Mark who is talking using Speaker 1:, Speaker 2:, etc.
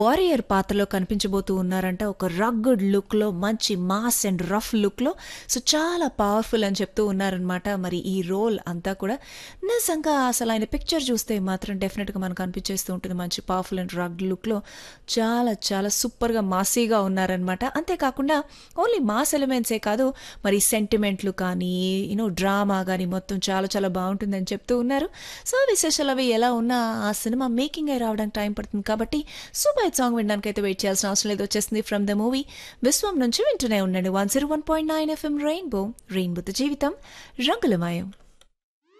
Speaker 1: warrior పాత్రలో కనిపించబోతూ ఉన్నారంట ఒక రగ్గుడ్ లుక్లో మంచి మాస్ అండ్ రఫ్ లుక్లో సో చాలా పవర్ఫుల్ అని చెప్తూ ఉన్నారనమాట మరి ఈ రోల్ అంతా కూడా నిజంగా అసలు ఆయన పిక్చర్ చూస్తే మాత్రం డెఫినెట్గా మనకు అనిపించేస్తూ ఉంటుంది మంచి పవర్ఫుల్ అండ్ రగ్ లుక్లో చాలా చాలా సూపర్గా మాసీగా ఉన్నారనమాట అంతేకాకుండా ఓన్లీ మాస్ ఎలిమెంట్సే కాదు మరి సెంటిమెంట్లు కానీ యూనో డ్రామా కానీ మొత్తం చాలా చాలా బాగుంటుందని చెప్తూ ఉన్నారు సో విశేషాలు అవి ఎలా ఉన్నా ఆ సినిమా మేకింగ్ అయి రావడానికి టైం పడుతుంది కాబట్టి సూపర్ హిట్ సాంగ్ వినడానికి అయితే వెయిట్ చేయాల్సిన అవసరం లేదు వచ్చేసింది ఫ్రమ్ ద మూవీ విశ్వం నుంచి వింటూనే ఉండండి one zero one point nine FM rainbow రెయిన్బోతో జీవితం రంగులమయం